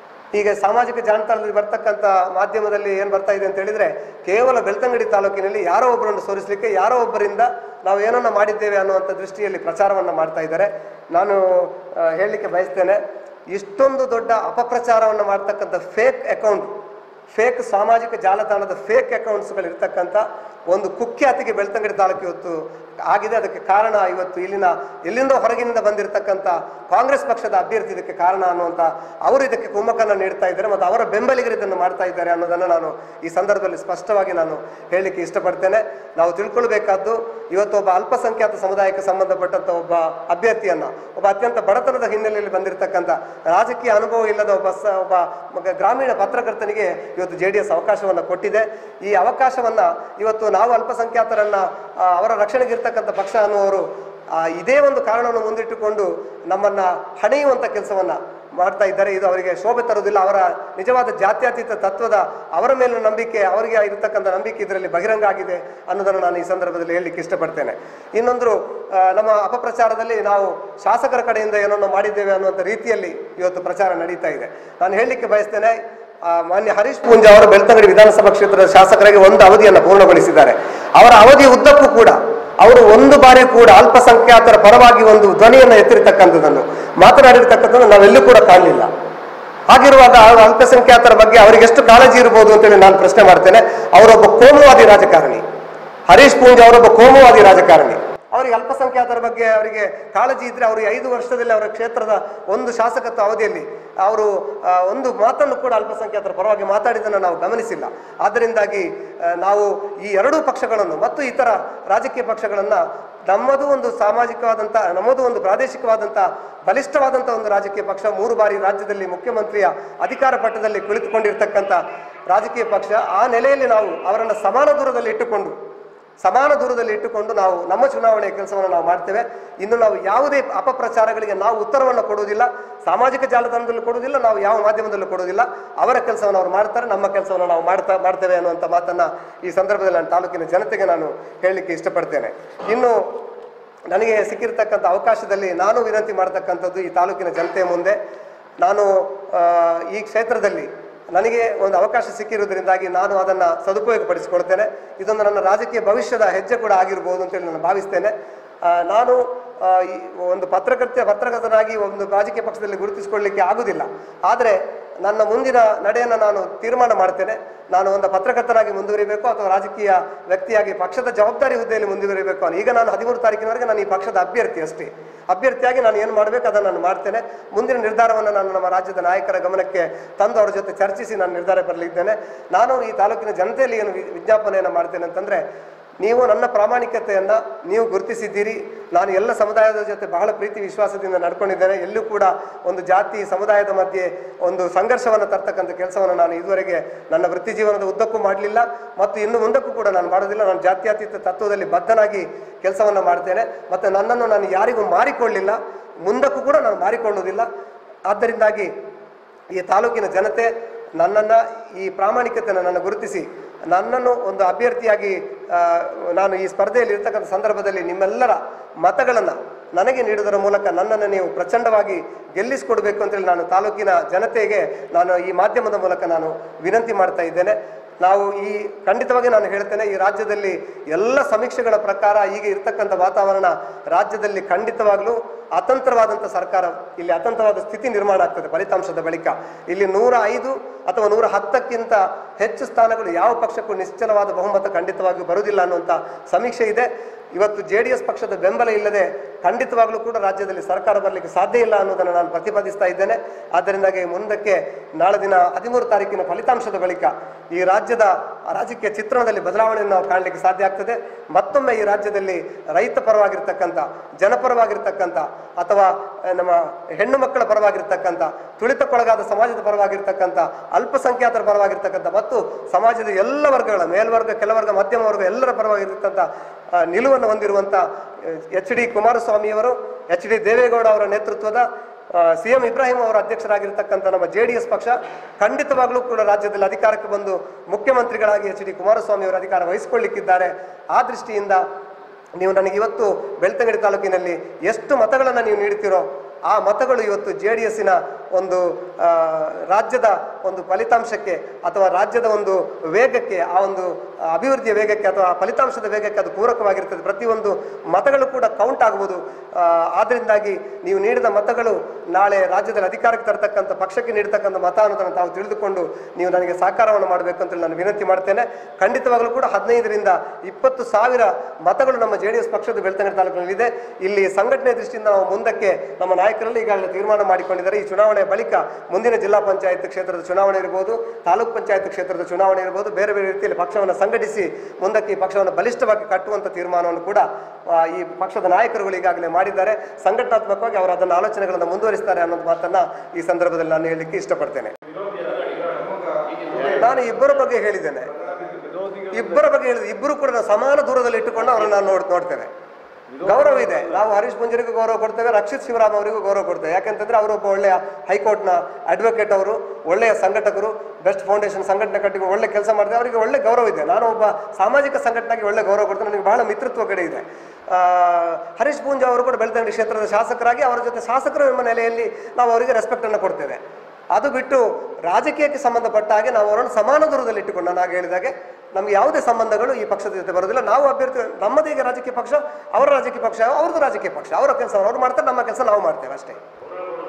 ಈಗ ಸಾಮಾಜಿಕ ಜಾಲತಾಣದಲ್ಲಿ ಬರ್ತಕ್ಕಂಥ ಮಾಧ್ಯಮದಲ್ಲಿ ಏನು ಬರ್ತಾ ಇದೆ ಅಂತ ಹೇಳಿದ್ರೆ ಕೇವಲ ಬೆಳ್ತಂಗಡಿ ತಾಲೂಕಿನಲ್ಲಿ ಯಾರೋ ಒಬ್ಬರನ್ನು ಸೋರಿಸಲಿಕ್ಕೆ ಯಾರೋ ಒಬ್ಬರಿಂದ ನಾವು ಏನನ್ನ ಮಾಡಿದ್ದೇವೆ ಅನ್ನುವಂಥ ದೃಷ್ಟಿಯಲ್ಲಿ ಪ್ರಚಾರವನ್ನು ಮಾಡ್ತಾ ಇದ್ದಾರೆ ನಾನು ಆ, ಹೇಳಲಿಕ್ಕೆ ಬಯಸ್ತೇನೆ ಇಷ್ಟೊಂದು ದೊಡ್ಡ ಅಪಪ್ರಚಾರವನ್ನು ಮಾಡ್ತಕ್ಕಂಥ ಫೇಕ್ ಅಕೌಂಟ್ ಫೇಕ್ ಸಾಮಾಜಿಕ ಜಾಲತಾಣದ ಫೇಕ್ ಅಕೌಂಟ್ಸ್ಗಳು ಇರ್ತಕ್ಕಂಥ ಒಂದು ಕುಖ್ಯಾತಿಗೆ ಬೆಳ್ತಂಗಡಿ ತಾಲೂಕು ಇವತ್ತು ಆಗಿದೆ ಅದಕ್ಕೆ ಕಾರಣ ಇವತ್ತು ಇಲ್ಲಿನ ಎಲ್ಲಿಂದ ಹೊರಗಿನಿಂದ ಬಂದಿರತಕ್ಕಂಥ ಕಾಂಗ್ರೆಸ್ ಪಕ್ಷದ ಅಭ್ಯರ್ಥಿ ಇದಕ್ಕೆ ಕಾರಣ ಅನ್ನುವಂಥ ಅವರು ಇದಕ್ಕೆ ಕುಮ್ಮಕ್ಕನ್ನು ನೀಡ್ತಾ ಇದ್ದಾರೆ ಮತ್ತು ಅವರ ಬೆಂಬಲಿಗರು ಇದನ್ನು ಮಾಡ್ತಾ ಇದ್ದಾರೆ ಅನ್ನೋದನ್ನು ನಾನು ಈ ಸಂದರ್ಭದಲ್ಲಿ ಸ್ಪಷ್ಟವಾಗಿ ನಾನು ಹೇಳಲಿಕ್ಕೆ ಇಷ್ಟಪಡ್ತೇನೆ ನಾವು ತಿಳ್ಕೊಳ್ಬೇಕಾದ್ದು ಇವತ್ತು ಒಬ್ಬ ಅಲ್ಪಸಂಖ್ಯಾತ ಸಮುದಾಯಕ್ಕೆ ಸಂಬಂಧಪಟ್ಟಂಥ ಒಬ್ಬ ಅಭ್ಯರ್ಥಿಯನ್ನ ಒಬ್ಬ ಅತ್ಯಂತ ಬಡತನದ ಹಿನ್ನೆಲೆಯಲ್ಲಿ ಬಂದಿರತಕ್ಕಂಥ ರಾಜಕೀಯ ಅನುಭವ ಇಲ್ಲದ ಒಬ್ಬ ಸ ಒಬ್ಬ ಮಗ- ಗ್ರಾಮೀಣ ಪತ್ರಕರ್ತನಿಗೆ ಇವತ್ತು ಜೆ ಡಿ ಎಸ್ ಅವಕಾಶವನ್ನು ಕೊಟ್ಟಿದೆ ಈ ಅವಕಾಶವನ್ನ ಇವತ್ತು ನಾವು ಅಲ್ಪಸಂಖ್ಯಾತರನ್ನ ಆ, ಅವರ ರಕ್ಷಣೆಗೆ ಇರ್ತಕ್ಕಂಥ ಪಕ್ಷ ಅನ್ನುವರು ಆ, ಇದೇ ಒಂದು ಕಾರಣವನ್ನು ಮುಂದಿಟ್ಟುಕೊಂಡು ನಮ್ಮನ್ನ ಹಣೆಯುವಂಥ ಕೆಲಸವನ್ನ ಮಾಡ್ತಾ ಇದ್ದಾರೆ ಇದು ಅವರಿಗೆ ಶೋಭೆ ತರುವುದಿಲ್ಲ ಅವರ ನಿಜವಾದ ಜಾತ್ಯತೀತ ತತ್ವದ ಅವರ ಮೇಲಿನ ನಂಬಿಕೆ ಅವರಿಗೆ ಇರತಕ್ಕಂಥ ನಂಬಿಕೆ ಇದರಲ್ಲಿ ಬಹಿರಂಗ ಆಗಿದೆ ಅನ್ನೋದನ್ನು ನಾನು ಈ ಸಂದರ್ಭದಲ್ಲಿ ಹೇಳಲಿಕ್ಕೆ ಇಷ್ಟಪಡ್ತೇನೆ ಇನ್ನೊಂದು ಆ, ನಮ್ಮ ಅಪಪ್ರಚಾರದಲ್ಲಿ ನಾವು ಶಾಸಕರ ಕಡೆಯಿಂದ ಏನನ್ನು ಮಾಡಿದ್ದೇವೆ ಅನ್ನುವಂಥ ರೀತಿಯಲ್ಲಿ ಇವತ್ತು ಪ್ರಚಾರ ನಡೀತಾ ಇದೆ ನಾನು ಹೇಳಲಿಕ್ಕೆ ಬಯಸ್ತೇನೆ ಆ, ಮಾನ್ಯ ಹರೀಶ್ ಪೂಂಜ ಅವರು ಬೆಳ್ತಂಗಡಿ ವಿಧಾನಸಭಾ ಕ್ಷೇತ್ರದ ಶಾಸಕರಾಗಿ ಒಂದು ಅವಧಿಯನ್ನು ಪೂರ್ಣಗೊಳಿಸಿದ್ದಾರೆ ಅವರ ಅವಧಿ ಉದ್ದಕ್ಕೂ ಕೂಡ ಅವರು ಒಂದು ಬಾರಿ ಕೂಡ ಅಲ್ಪಸಂಖ್ಯಾತರ ಪರವಾಗಿ ಒಂದು ಧ್ವನಿಯನ್ನು ಎತ್ತಿರ್ತಕ್ಕಂಥದ್ದನ್ನು ಮಾತನಾಡಿರ್ತಕ್ಕಂಥದ್ದು ನಾವೆಲ್ಲೂ ಕೂಡ ಕಾಣಲಿಲ್ಲ ಹಾಗಿರುವಾಗ ಆ ಅಲ್ಪಸಂಖ್ಯಾತರ ಬಗ್ಗೆ ಅವರಿಗೆ ಎಷ್ಟು ಕಾಳಜಿ ಇರಬಹುದು ಅಂತೇಳಿ ನಾನು ಪ್ರಶ್ನೆ ಮಾಡ್ತೇನೆ ಅವರೊಬ್ಬ ಕೋಮುವಾದಿ ರಾಜಕಾರಣಿ ಹರೀಶ್ ಪೂಂಜ್ ಅವರೊಬ್ಬ ಕೋಮುವಾದಿ ರಾಜಕಾರಣಿ ಅವರಿಗೆ ಅಲ್ಪಸಂಖ್ಯಾತರ ಬಗ್ಗೆ ಅವರಿಗೆ ಕಾಳಜಿ ಇದ್ರೆ ಅವರು ಈ ಐದು ವರ್ಷದಲ್ಲಿ ಅವರ ಕ್ಷೇತ್ರದ ಒಂದು ಶಾಸಕತ್ವ ಅವಧಿಯಲ್ಲಿ ಅವರು ಆ, ಒಂದು ಮಾತನ್ನು ಕೂಡ ಅಲ್ಪಸಂಖ್ಯಾತರ ಪರವಾಗಿ ಮಾತಾಡಿದ್ದನ್ನು ನಾವು ಗಮನಿಸಿಲ್ಲ ಆದ್ದರಿಂದಾಗಿ ಆ, ನಾವು ಈ ಎರಡೂ ಪಕ್ಷಗಳನ್ನು ಮತ್ತು ಇತರ ರಾಜಕೀಯ ಪಕ್ಷಗಳನ್ನು ನಮ್ಮದು ಒಂದು ಸಾಮಾಜಿಕವಾದಂಥ ನಮ್ಮದು ಒಂದು ಪ್ರಾದೇಶಿಕವಾದಂಥ ಬಲಿಷ್ಠವಾದಂಥ ಒಂದು ರಾಜಕೀಯ ಪಕ್ಷ ಮೂರು ಬಾರಿ ರಾಜ್ಯದಲ್ಲಿ ಮುಖ್ಯಮಂತ್ರಿಯ ಅಧಿಕಾರ ಪಟ್ಟದಲ್ಲಿ ಕುಳಿತುಕೊಂಡಿರ್ತಕ್ಕಂಥ ರಾಜಕೀಯ ಪಕ್ಷ ಆ ನೆಲೆಯಲ್ಲಿ ನಾವು ಅವರನ್ನು ಸಮಾನ ದೂರದಲ್ಲಿ ಇಟ್ಟುಕೊಂಡು ಸಮಾನ ದೂರದಲ್ಲಿ ಇಟ್ಟುಕೊಂಡು ನಾವು ನಮ್ಮ ಚುನಾವಣೆಯ ಕೆಲಸವನ್ನು ನಾವು ಮಾಡ್ತೇವೆ ಇನ್ನು ನಾವು ಯಾವುದೇ ಅಪಪ್ರಚಾರಗಳಿಗೆ ನಾವು ಉತ್ತರವನ್ನು ಕೊಡುವುದಿಲ್ಲ ಸಾಮಾಜಿಕ ಜಾಲತಾಣದಲ್ಲೂ ಕೊಡುವುದಿಲ್ಲ ನಾವು ಯಾವ ಮಾಧ್ಯಮದಲ್ಲೂ ಕೊಡುವುದಿಲ್ಲ ಅವರ ಕೆಲಸವನ್ನು ಅವರು ಮಾಡ್ತಾರೆ ನಮ್ಮ ಕೆಲಸವನ್ನು ನಾವು ಮಾಡ್ತಾ ಮಾಡ್ತೇವೆ ಅನ್ನುವಂಥ ಮಾತನ್ನ ಈ ಸಂದರ್ಭದಲ್ಲಿ ನಾನು ತಾಲೂಕಿನ ಜನತೆಗೆ ನಾನು ಹೇಳಲಿಕ್ಕೆ ಇಷ್ಟಪಡ್ತೇನೆ ಇನ್ನು ನನಗೆ ಸಿಕ್ಕಿರ್ತಕ್ಕಂಥ ಅವಕಾಶದಲ್ಲಿ ನಾನು ವಿನಂತಿ ಮಾಡ್ತಕ್ಕಂಥದ್ದು ಈ ತಾಲೂಕಿನ ಜನತೆಯ ಮುಂದೆ ನಾನು ಆ, ಈ ಕ್ಷೇತ್ರದಲ್ಲಿ ನನಗೆ ಒಂದು ಅವಕಾಶ ಸಿಕ್ಕಿರುವುದರಿಂದಾಗಿ ನಾನು ಅದನ್ನು ಸದುಪಯೋಗಪಡಿಸಿಕೊಳ್ತೇನೆ ಇದೊಂದು ನನ್ನ ರಾಜಕೀಯ ಭವಿಷ್ಯದ ಹೆಜ್ಜೆ ಕೂಡ ಆಗಿರ್ಬೋದು ಅಂತೇಳಿ ನಾನು ಭಾವಿಸ್ತೇನೆ ಆ, ನಾನು ಆ, ಈ ಒಂದು ಪತ್ರಕರ್ತ ಪತ್ರಕರ್ತನಾಗಿ ಒಂದು ರಾಜಕೀಯ ಪಕ್ಷದಲ್ಲಿ ಗುರುತಿಸಿಕೊಳ್ಳಲಿಕ್ಕೆ ಆಗುವುದಿಲ್ಲ ಆದರೆ ನನ್ನ ಮುಂದಿನ ನಡೆಯನ್ನು ನಾನು ತೀರ್ಮಾನ ಮಾಡ್ತೇನೆ ನಾನು ಒಂದು ಪತ್ರಕರ್ತನಾಗಿ ಮುಂದುವರಿಬೇಕು ಅಥವಾ ರಾಜಕೀಯ ವ್ಯಕ್ತಿಯಾಗಿ ಪಕ್ಷದ ಜವಾಬ್ದಾರಿ ಹುದ್ದೆಯಲ್ಲಿ ಮುಂದುವರಿಬೇಕು ಅನ್ನೋ ಈಗ ನಾನು ಹದಿಮೂರು ತಾರೀಕಿನವರೆಗೆ ನಾನು ಈ ಪಕ್ಷದ ಅಭ್ಯರ್ಥಿ ಅಷ್ಟೇ ಅಭ್ಯರ್ಥಿಯಾಗಿ ನಾನು ಏನು ಮಾಡಬೇಕು ಅದನ್ನು ನಾನು ಮಾಡ್ತೇನೆ ಮುಂದಿನ ನಿರ್ಧಾರವನ್ನು ನಾನು ನಮ್ಮ ರಾಜ್ಯದ ನಾಯಕರ ಗಮನಕ್ಕೆ ತಂದು ಅವರ ಜೊತೆ ಚರ್ಚಿಸಿ ನಾನು ನಿರ್ಧಾರ ಬರಲಿದ್ದೇನೆ ನಾನು ಈ ತಾಲೂಕಿನ ಜನತೆಯಲ್ಲಿ ಏನು ವಿ- ವಿಜ್ಞಾಪನೆಯನ್ನು ಮಾಡ್ತೇನೆ ಅಂತಂದರೆ ನೀವು ನನ್ನ ಪ್ರಾಮಾಣಿಕತೆಯನ್ನು ನೀವು ಗುರುತಿಸಿದ್ದೀರಿ ನಾನು ಎಲ್ಲ ಸಮುದಾಯದ ಜೊತೆ ಬಹಳ ಪ್ರೀತಿ ವಿಶ್ವಾಸದಿಂದ ನಡ್ಕೊಂಡಿದ್ದೇನೆ ಎಲ್ಲೂ ಕೂಡ ಒಂದು ಜಾತಿ ಸಮುದಾಯದ ಮಧ್ಯೆ ಒಂದು ಸಂಘರ್ಷವನ್ನು ತರ್ತಕ್ಕಂಥ ಕೆಲಸವನ್ನು ನಾನು ಇದುವರೆಗೆ ನನ್ನ ವೃತ್ತಿ ಜೀವನದ ಉದ್ದಕ್ಕೂ ಮಾಡಲಿಲ್ಲ ಮತ್ತು ಇನ್ನು ಮುಂದಕ್ಕೂ ಕೂಡ ನಾನು ಮಾಡೋದಿಲ್ಲ ನಾನು ಜಾತ್ಯತೀತ ತತ್ವದಲ್ಲಿ ಬದ್ಧನಾಗಿ ಕೆಲಸವನ್ನು ಮಾಡ್ತೇನೆ ಮತ್ತು ನನ್ನನ್ನು ನಾನು ಯಾರಿಗೂ ಮಾರಿಕೊಳ್ಳಿಲ್ಲ ಮುಂದಕ್ಕೂ ಕೂಡ ನಾನು ಮಾರಿಕೊಳ್ಳುವುದಿಲ್ಲ ಆದ್ದರಿಂದಾಗಿ ಈ ತಾಲೂಕಿನ ಜನತೆ ನನ್ನನ್ನು ಈ ಪ್ರಾಮಾಣಿಕತೆಯನ್ನು ನನ್ನ ಗುರುತಿಸಿ ನನ್ನನ್ನು ಒಂದು ಅಭ್ಯರ್ಥಿಯಾಗಿ ಆ, ನಾನು ಈ ಸ್ಪರ್ಧೆಯಲ್ಲಿ ಇರ್ತಕ್ಕಂಥ ಸಂದರ್ಭದಲ್ಲಿ ನಿಮ್ಮೆಲ್ಲರ ಮತಗಳನ್ನು ನನಗೆ ನೀಡುವುದರ ಮೂಲಕ ನನ್ನನ್ನು ನೀವು ಪ್ರಚಂಡವಾಗಿ ಗೆಲ್ಲಿಸಿಕೊಡ್ಬೇಕು ಅಂತೇಳಿ ನಾನು ತಾಲೂಕಿನ ಜನತೆಗೆ ನಾನು ಈ ಮಾಧ್ಯಮದ ಮೂಲಕ ನಾನು ವಿನಂತಿ ಮಾಡ್ತಾ ಇದ್ದೇನೆ ನಾವು ಈ ಖಂಡಿತವಾಗಿ ನಾನು ಹೇಳ್ತೇನೆ ಈ ರಾಜ್ಯದಲ್ಲಿ ಎಲ್ಲ ಸಮೀಕ್ಷೆಗಳ ಪ್ರಕಾರ ಈಗ ಇರ್ತಕ್ಕಂಥ ವಾತಾವರಣ ರಾಜ್ಯದಲ್ಲಿ ಖಂಡಿತವಾಗ್ಲೂ ಅತಂತ್ರವಾದಂಥ ಸರ್ಕಾರ ಇಲ್ಲಿ ಅತಂತ್ರವಾದ ಸ್ಥಿತಿ ನಿರ್ಮಾಣ ಆಗ್ತದೆ ಫಲಿತಾಂಶದ ಬಳಿಕ ಇಲ್ಲಿ ನೂರ ಐದು ಅಥವಾ ನೂರ ಹತ್ತಕ್ಕಿಂತ ಹೆಚ್ಚು ಸ್ಥಾನಗಳು ಯಾವ ಪಕ್ಷಕ್ಕೂ ನಿಶ್ಚಲವಾದ ಬಹುಮತ ಖಂಡಿತವಾಗಿಯೂ ಬರುವುದಿಲ್ಲ ಅನ್ನುವಂಥ ಸಮೀಕ್ಷೆ ಇದೆ ಇವತ್ತು ಜೆ ಡಿ ಎಸ್ ಪಕ್ಷದ ಬೆಂಬಲ ಇಲ್ಲದೆ ಖಂಡಿತವಾಗ್ಲೂ ಕೂಡ ರಾಜ್ಯದಲ್ಲಿ ಸರ್ಕಾರ ಬರಲಿಕ್ಕೆ ಸಾಧ್ಯ ಇಲ್ಲ ಅನ್ನೋದನ್ನು ನಾನು ಪ್ರತಿಪಾದಿಸ್ತಾ ಇದ್ದೇನೆ ಆದ್ದರಿಂದಾಗಿ ಮುಂದಕ್ಕೆ ನಾಳೆ ದಿನ ಹದಿಮೂರು ತಾರೀಕಿನ ಫಲಿತಾಂಶದ ಬಳಿಕ ಈ ರಾಜ್ಯದ ರಾಜಕೀಯ ಚಿತ್ರಣದಲ್ಲಿ ಬದಲಾವಣೆಯನ್ನು ನಾವು ಕಾಣಲಿಕ್ಕೆ ಸಾಧ್ಯ ಆಗ್ತದೆ ಮತ್ತೊಮ್ಮೆ ಈ ರಾಜ್ಯದಲ್ಲಿ ರೈತ ಪರವಾಗಿರ್ತಕ್ಕಂಥ ಜನಪರವಾಗಿರ್ತಕ್ಕಂಥ ಅಥವಾ ಆ, ನಮ್ಮ ಹೆಣ್ಣು ಮಕ್ಕಳ ಪರವಾಗಿರ್ತಕ್ಕಂಥ ತುಳಿತಕ್ಕೊಳಗಾದ ಸಮಾಜದ ಪರವಾಗಿರ್ತಕ್ಕಂಥ ಅಲ್ಪಸಂಖ್ಯಾತರ ಪರವಾಗಿರ್ತಕ್ಕಂಥ ಮತ್ತು ಸಮಾಜದ ಎಲ್ಲ ವರ್ಗಗಳ ಮೇಲ್ವರ್ಗ ಕೆಲವರ್ಗ ಮಧ್ಯಮ ವರ್ಗ ಎಲ್ಲರ ಪರವಾಗಿರ್ತಕ್ಕಂಥ ಆ, ನಿಲುವನ್ನು ಹೊಂದಿರುವಂಥ ಎಚ್ ಡಿ ಕುಮಾರಸ್ವಾಮಿಯವರು ಎಚ್ ಡಿ ದೇವೇಗೌಡ ಅವರ ನೇತೃತ್ವದ ಸಿ ಎಂ ಇಬ್ರಾಹಿಂ ಅವರ ಅಧ್ಯಕ್ಷರಾಗಿರ್ತಕ್ಕಂಥ ನಮ್ಮ ಜೆ ಡಿ ಎಸ್ ಪಕ್ಷ ಖಂಡಿತವಾಗ್ಲೂ ಕೂಡ ರಾಜ್ಯದಲ್ಲಿ ಅಧಿಕಾರಕ್ಕೆ ಬಂದು ಮುಖ್ಯಮಂತ್ರಿಗಳಾಗಿ ಎಚ್ ಡಿ ಕುಮಾರಸ್ವಾಮಿ ಅವರು ಅಧಿಕಾರ ವಹಿಸಿಕೊಳ್ಳಿಕ್ಕಿದ್ದಾರೆ ಆ ದೃಷ್ಟಿಯಿಂದ ನೀವು ನನಗೆ ಇವತ್ತು ಬೆಳ್ತಂಗಡಿ ತಾಲೂಕಿನಲ್ಲಿ ಎಷ್ಟು ಮತಗಳನ್ನು ನೀವು ನೀಡ್ತೀರೋ ಆ ಮತಗಳು ಇವತ್ತು ಜೆ ಡಿ ಎಸ್ಸಿನ ಒಂದು ಆ, ರಾಜ್ಯದ ಒಂದು ಫಲಿತಾಂಶಕ್ಕೆ ಅಥವಾ ರಾಜ್ಯದ ಒಂದು ವೇಗಕ್ಕೆ ಆ ಒಂದು ಅಭಿವೃದ್ಧಿಯ ವೇಗಕ್ಕೆ ಅಥವಾ ಫಲಿತಾಂಶದ ವೇಗಕ್ಕೆ ಅದು ಪೂರಕವಾಗಿರ್ತದೆ ಪ್ರತಿಯೊಂದು ಮತಗಳು ಕೂಡ ಕೌಂಟ್ ಆಗ್ಬೋದು ಆ, ಆದ್ರಿಂದಾಗಿ ನೀವು ನೀಡಿದ ಮತಗಳು ನಾಳೆ ರಾಜ್ಯದಲ್ಲಿ ಅಧಿಕಾರಕ್ಕೆ ತರತಕ್ಕಂಥ ಪಕ್ಷಕ್ಕೆ ನೀಡತಕ್ಕಂಥ ಮತ ಅನ್ನೋದನ್ನು ತಾವು ತಿಳಿದುಕೊಂಡು ನೀವು ನನಗೆ ಸಹಕಾರವನ್ನು ಮಾಡಬೇಕು ಅಂತೇಳಿ ನಾನು ವಿನಂತಿ ಮಾಡ್ತೇನೆ ಖಂಡಿತವಾಗಲೂ ಕೂಡ ಹದಿನೈದರಿಂದ ಇಪ್ಪತ್ತು ಸಾವಿರ ಮತಗಳು ನಮ್ಮ ಜೆ ಡಿ ಎಸ್ ಪಕ್ಷದ ಬೆಳ್ತಂಗಡಿ ತಾಲೂಕಿನಲ್ಲಿದೆ ಇಲ್ಲಿ ಸಂಘಟನೆ ದೃಷ್ಟಿಯಿಂದ ನಾವು ಮುಂದಕ್ಕೆ ನಮ್ಮ ನಾಯಕರಲ್ಲಿ ಈಗಾಗಲೇ ತೀರ್ಮಾನ ಮಾಡಿಕೊಂಡಿದ್ದಾರೆ ಈ ಚುನಾವಣೆ ಬಳಿಕ ಮುಂದಿನ ಜಿಲ್ಲಾ ಪಂಚಾಯತ್ ಕ್ಷೇತ್ರದ ಚುನಾವಣೆ ಇರ್ಬೋದು ತಾಲೂಕ್ ಪಂಚಾಯತ್ ಕ್ಷೇತ್ರದ ಚುನಾವಣೆ ಇರ್ಬೋದು ಬೇರೆ ಬೇರೆ ರೀತಿಯಲ್ಲಿ ಪಕ್ಷವನ್ನು ಸಂಘಟಿಸಿ ಮುಂದಕ್ಕೆ ಈ ಪಕ್ಷವನ್ನು ಬಲಿಷ್ಠವಾಗಿ ಕಟ್ಟುವಂಥ ತೀರ್ಮಾನವನ್ನು ಕೂಡ ಆ, ಈ ಪಕ್ಷದ ನಾಯಕರುಗಳು ಈಗಾಗಲೇ ಮಾಡಿದ್ದಾರೆ ಸಂಘಟನಾತ್ಮಕವಾಗಿ ಅವರು ಅದನ್ನು ಆಲೋಚನೆಗಳನ್ನು ಮುಂದುವರಿಸ್ತಾರೆ ಅನ್ನೋದು ಮಾತನ್ನ ಈ ಸಂದರ್ಭದಲ್ಲಿ ನಾನು ಹೇಳಲಿಕ್ಕೆ ಇಷ್ಟಪಡ್ತೇನೆ ನಾನು ಇಬ್ಬರ ಬಗ್ಗೆ ಹೇಳಿದ್ದೇನೆ ಇಬ್ಬರ ಬಗ್ಗೆ ಹೇಳಿದೆ ಇಬ್ಬರು ಕೂಡ ನಾವು ಸಮಾನ ದೂರದಲ್ಲಿ ಇಟ್ಟುಕೊಂಡು ಅವರನ್ನು ನಾನು ನೋಡ್ ನೋಡ್ತೇವೆ ಗೌರವ ಇದೆ ನಾವು ಹರೀಶ್ ಪುಂಜರಿಗೂ ಗೌರವ ಕೊಡ್ತೇವೆ ರಕ್ಷಿತ್ ಶಿವರಾಮ್ ಅವರಿಗೂ ಗೌರವ ಕೊಡ್ತೇವೆ ಯಾಕಂತಂದ್ರೆ ಅವರು ಒಬ್ಬ ಒಳ್ಳೆಯ ಹೈಕೋರ್ಟ್ನ ಅಡ್ವೊಕೇಟ್ ಅವರು ಒಳ್ಳೆಯ ಸಂಘಟಕರು ಬೆಸ್ಟ್ ಫೌಂಡೇಶನ್ ಸಂಘಟನೆ ಕಟ್ಟಿ ಒಳ್ಳೆ ಕೆಲಸ ಮಾಡಿದೆ ಅವರಿಗೆ ಒಳ್ಳೆ ಗೌರವ ಇದೆ ನಾನು ಒಬ್ಬ ಸಾಮಾಜಿಕ ಸಂಘಟನೆಗೆ ಒಳ್ಳೆ ಗೌರವ ಕೊಡ್ತೇನೆ ನನಗೆ ಬಹಳ ಮಿತ್ರತ್ವ ಕಡೆ ಇದೆ ಆ, ಹರೀಶ್ ಪೂಂಜ ಅವರು ಕೂಡ ಬೆಳ್ತಂಗಡಿ ಕ್ಷೇತ್ರದ ಶಾಸಕರಾಗಿ ಅವರ ಜೊತೆ ಶಾಸಕರು ಎಂಬ ನೆಲೆಯಲ್ಲಿ ನಾವು ಅವರಿಗೆ ರೆಸ್ಪೆಕ್ಟನ್ನು ಕೊಡ್ತೇವೆ ಅದು ಬಿಟ್ಟು ರಾಜಕೀಯಕ್ಕೆ ಸಂಬಂಧಪಟ್ಟ ಹಾಗೆ ನಾವು ಅವರನ್ನು ಸಮಾನ ದೂರದಲ್ಲಿ ಇಟ್ಟುಕೊಂಡು ನಾನು ಆಗ ಹೇಳಿದಾಗೆ ನಮ್ಗೆ ಯಾವುದೇ ಸಂಬಂಧಗಳು ಈ ಪಕ್ಷದ ಜೊತೆ ಬರೋದಿಲ್ಲ ನಾವು ಅಭ್ಯರ್ಥಿ ನಮ್ಮದೇ ಈಗ ರಾಜಕೀಯ ಪಕ್ಷ ಅವರ ರಾಜಕೀಯ ಪಕ್ಷ ಅವ್ರದ್ದು ರಾಜಕೀಯ ಪಕ್ಷ ಅವರ ಕೆಲಸ ಅವ್ರು ಮಾಡ್ತಾರೆ ನಮ್ಮ ಕೆಲಸ ನಾವು ಮಾಡ್ತೇವೆ ಅಷ್ಟೇ